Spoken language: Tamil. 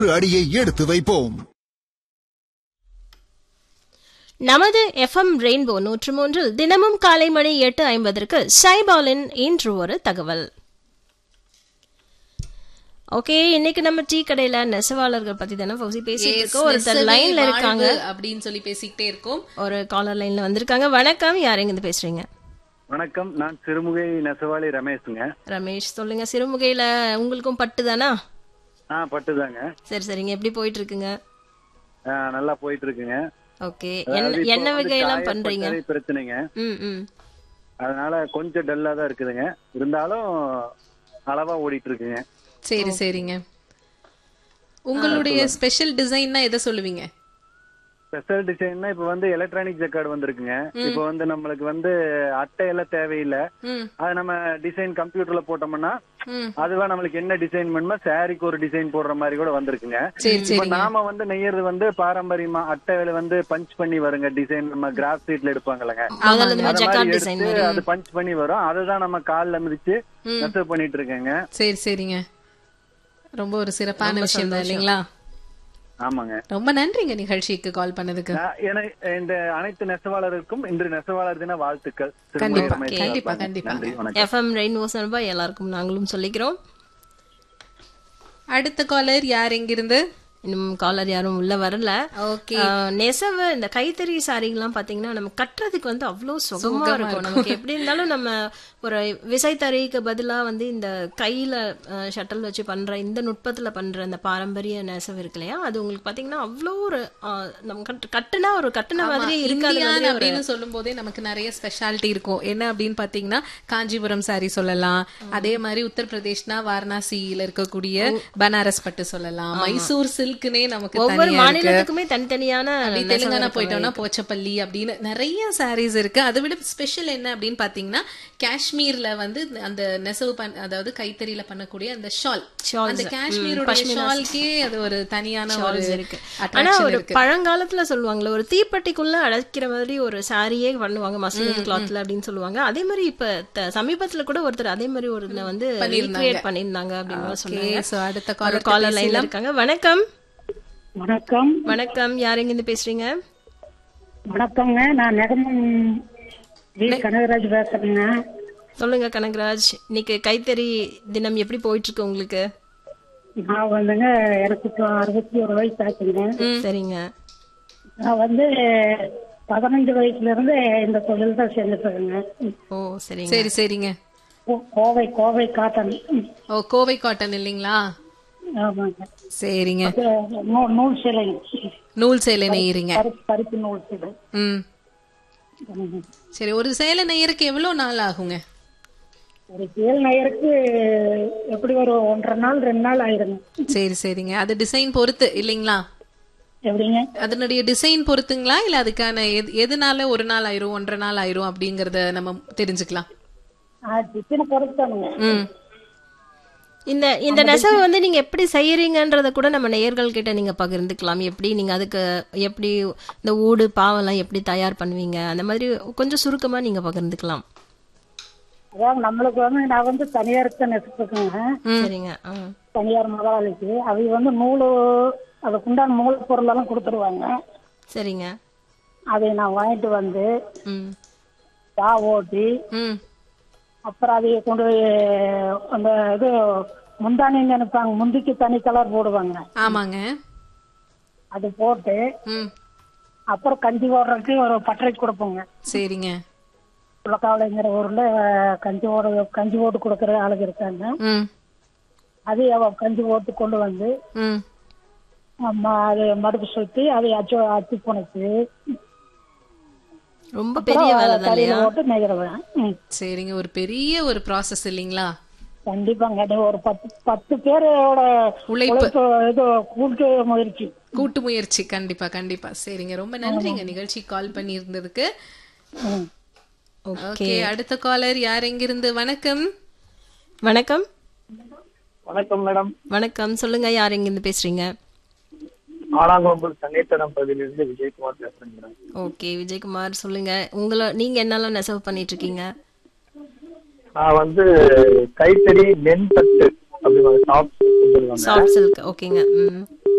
ஒரு அடியை எடுத்து வைப்போம் நமது எஃப்எம் ரெயின்போ நூற்று மூன்றில் தினமும் காலை மணி எட்டு ஐம்பதற்கு சைபாலின் இன்று ஒரு தகவல் ஓகே இன்னைக்கு நம்ம டீ கடையில நெசவாளர்கள் பத்தி தானே ஃபௌசி பேசிட்டு Yes, இருக்கோம் ஒருத்தர் நெசவே லைன்ல இருக்காங்க வாழ்வு அப்படின்னு சொல்லி பேசிக்கிட்டே இருக்கோம் ஒரு காலர் லைன்ல வந்திருக்காங்க வணக்கம் யார் எங்க பேசுறீங்க வணக்கம் நான் சிறுமுகை நெசவாளி ரமேஷுங்க ரமேஷ் சொல்லுங்க சிறுமுகையில உங்களுக்கும் பட்டு தானா ஆ பட்டுதாங்க சரி சரிங்க எப்படி போயிட்டு இருக்குங்க ஆ, நல்லா போயிட்டு இருக்குங்க ஓகே அதாவது என்ன இப்போ என்ன வந்து வகையெல்லாம் காய பண்றீங்க பட்டறை பிரச்சனைங்க ம் ம் அதனால கொஞ்சம் டல்லா தான் இருக்குதுங்க இருந்தாலும் அளவா ஓடிட்டு இருக்குங்க சரி சரிங்க உங்களுடைய ஸ்பெஷல் டிசைன்னா எதை சொல்லுவீங்க ஸ்பெஷல் டிசைன்னா இப்ப வந்து எலக்ட்ரானிக் ஜக்கார்டு வந்திருக்குங்க இப்ப வந்து நம்மளுக்கு வந்து அட்டையெல்லாம் தேவையில்லை ம் அது நம்ம டிசைன் கம்ப்யூட்டர்ல போட்டோம்னா ம் அதுவா நம்மளுக்கு என்ன டிசைன் வேணுமோ சாரிக்கு ஒரு டிசைன் போடுற மாதிரி கூட வந்திருக்குங்க சரி இப்ப சரிங்க நாம வந்து நெய்யறது வந்து பாரம்பரியமா அட்டையில வந்து பஞ்ச் பண்ணி வருங்க டிசைன் நம்ம கிராஃப் ஷீட்ல எடுப்பாங்கல்லங்க முதல்ல இந்த அது ஜக்கார்ட் மாதிரி டிசைன் எடுத்து மாதிரி அது பஞ்ச் பண்ணி வரும் அதுதான் நம்ம கால்ல மிதிச்சு ம். நெசவு பண்ணிட்டு இருக்கேங்க சரி சரிங்க ரொம்ப ஒரு சிறப்பான ரொம்ப விஷயம் தான் சந்தோஷம். இல்லைங்களா ஆமாங்க ரொம்ப நன்றிங்க நிகழ்ச்சிக்கு கால் பண்ணதுக்கு நான் என- இந்த அனைத்து நெசவாளருக்கும் இன்று நெசவாளர் தின வாழ்த்துக்கள் திருமதி கண்டிப்பா, ரமேஷ் கண்டிப்பா, சார்பாக. கண்டிப்பா. நன்றி வணக்கம் எஃப்எம் ரெயின்போ சார்பா எல்லாருக்கும் நாங்களும் சொல்லிக்கிறோம் அடுத்த காலர் யார் எங்கிருந்து இன்னும் காலர் யாரும் உள்ள வரல ஓகே ஆஹ் நெசவு இந்த கைத்தறி சாரிங்கெல்லாம் பாத்தீங்கன்னா நம்ம கட்டுறதுக்கு வந்து அவ்வளோ சுகமா இருக்கும் நமக்கு எப்படி இருந்தாலும் நம்ம ஒரு விசைத்தறிக்கு பதிலா வந்து இந்த கையில ஷட்டல் வச்சு பண்ற இந்த நுட்பத்துல பண்ற அந்த பாரம்பரிய நெசவு இருக்கு இல்லையா அது உங்களுக்கு பாத்தீங்கன்னா அவ்வளோ ஒரு ஆஹ் நம்ம கட்டு- கட்டுனா ஒரு கட்டுன மாதிரி இருக்காது இந்தியான் மாதிரி ஒரு அப்படின்னு சொல்லும் போதே நமக்கு நிறைய ஸ்பெஷாலிட்டி இருக்கும் என்ன அப்படின்னு பாத்தீங்கன்னா காஞ்சிபுரம் சாரி சொல்லலாம் அதே மாதிரி உத்தரப்பிரதேஷ்னா வாரணாசியில இருக்கக்கூடிய பனாரஸ் பட்டு சொல்லலாம் மைசூர் சில்க்னே நமக்கு ஒவ்வொரு தனியா இருக்கு மாநிலத்துக்குமே தனித்தனியான அப்படி நெசவு தெலுங்கானா இருக்கு. போயிட்டோம்னா போச்சப்பள்ளி அப்படின்னு நிறைய சாரீஸ் இருக்கு அதை விட ஸ்பெஷல் என்ன அப்படின்னு பாத்தீங்கன்னா காஷ்மீர்ல வந்து அந்த நெசவு பண் அதாவது கைத்தறியில பண்ணக்கூடிய அந்த ஷால் Shawls. அந்த காஷ்மீரோட ஷால்க்கே அது ஒரு தனியான ஒரு Shawls இருக்கு ஆனா attraction ஒரு இருக்கு பழங்காலத்துல சொல்லுவாங்கல்ல ஒரு தீப்பெட்டிக்குள்ள அடைக்கிற மாதிரி ஒரு சாரியே பண்ணுவாங்க மஸ்லின் கிளாத்ல அப்படின்னு சொல்லுவாங்க அதே மாதிரி இப்ப த- சமீபத்துல கூட ஒருத்தர் அதே மாதிரி ஒரு இதுல வந்து பண்ணியிருந்தாங்க. recreate பண்ணியிருந்தாங்க அப்படின்னு சொன்னாங்க சோ அடுத்த ஒரு காலர் காலர் லைன்ல இருக்காங்க வணக்கம் வணக்கம் வணக்கம் யார் எங்க இருந்து பேசுறீங்க வணக்கங்க நான் நெகமம் வி கனகராஜ் பேசுறேங்க சொல்லுங்க கனகராஜ் இன்னைக்கு கைத்தறி தினம் எப்படி போயிட்டு இருக்கு உங்களுக்கு நான் வந்துங்க எனக்கு இப்போ அறுபத்தி ஒரு வயசு ஆச்சுங்க சரிங்க நான் வந்து பதினஞ்சு வயசுல இருந்து இந்த தொழில் தான் செஞ்சுட்டு இருக்கேங்க ஓ சரிங்க சரி சரிங்க கோ- கோவை கோவை காட்டன் ஓ கோவை காட்டன் இல்லைங்களா ஆமாங்க சரிங்க இது நூ- நூல் சிலை நூல் சேலை நெய்யறீங்க பருப்பு பருப்பு நூல் சிலை ம் ம். சரி ஒரு சேலை நெய்யறதுக்கு எவ்வளவு நாள் ஆகுங்க ஒரு சேல் நெய்யறதுக்கு எப்படி ஒரு ஒன்றரை நாள் ரெண்டு நாள் ஆயிருங்க சரி சரிங்க அது டிசைன் பொறுத்து இல்லைங்களா எப்படிங்க அதனுடைய டிசைன் பொறுத்துங்களா இல்ல அதுக்கான எது- எதுனால ஒரு நாள் ஆயிரும் ஒன்றரை நாள் ஆயிரும் அப்படிங்கறத நம்ம தெரிஞ்சுக்கலாம் டிசைனை பொறுத்தானுங்க ம் இந்த இந்த நெசவு வந்து நீங்க எப்படி செய்யறீங்கன்றத கூட நம்ம நேயர்கள் கிட்ட நீங்க பகிர்ந்துக்கலாம் எப்படி நீங்க அதுக்கு எப்படி இந்த ஊடு பாவெல்லாம் எப்படி தயார் பண்ணுவீங்க அந்த மாதிரி கொஞ்சம் சுருக்கமா நீங்க பகிர்ந்துக்கலாம் அதாவது நம்மளுக்கு வந்து நான் வந்து தனியாருக்கு நெசிப்புக்குங்க சரிங்க ஆ. தனியார் முதலாளிக்கு அவங்க வந்து நூல் அதுக்குண்டான மூலப்பொருள் எல்லாம் கொடுத்துருவாங்க சரிங்க அதை நான் வாங்கிட்டு வந்து ம் தா ஓட்டி ம் அப்புறம் அதை கொண்டு போய் அந்த இது முந்தானி நினைப்பாங்க முந்திக்கு தனி கலர் போடுவாங்க ஆமாங்க அது போட்டு ம் அப்புறம் கஞ்சி போடுறதுக்கு ஒரு பட்டறை கொடுப்போங்க சரிங்க புலக்காவலைங்கிற ஊர்ல கஞ்சி ஓட கஞ்சி ஓட்டு கொடுக்குற ஆளுங்க இருக்காங்க ம் அதை அவ கஞ்சி ஓட்டு கொண்டு வந்து ம் அம்மா அது மடுப்பு சுத்தி அதை அச்சு அச்சு புனைச்சு ரொம்ப பெரிய வேலை தான் தலையில இல்லையா போட்டு நெய்கிறவன் ம் சரிங்க ஒரு பெரிய ஒரு ப்ராசஸ் இல்லைங்களா கண்டிப்பாங்க அது ஒரு பத்து பத்து பேரோட உழைப்பு. இது கூட்டு முயற்சி கூட்டு முயற்சி கண்டிப்பா கண்டிப்பா சரிங்க ரொம்ப நன்றிங்க நிகழ்ச்சி கால் பண்ணி இருந்ததுக்கு ம். ஓகே அடுத்த காலர் யார் எங்கிருந்து வணக்கம் வணக்கம் வணக்கம் மேடம் வணக்கம் சொல்லுங்க யார் எங்க இருந்து பேசுறீங்க ஆலாங்கொம்பு சங்கீத்தனம் பகுதியிலிருந்து விஜயகுமார் பேசுறேன் மேடம் ஓகே விஜயகுமார் சொல்லுங்க உங்களை நீங்க என்னெல்லாம் நெசவு பண்ணிட்டு இருக்கீங்க நான் வந்து கைத்தறி மென் தட்டு அப்படி டாப் சொல்லுவாங்க சாஃப்ட் சில்க் ஓகேங்க ம்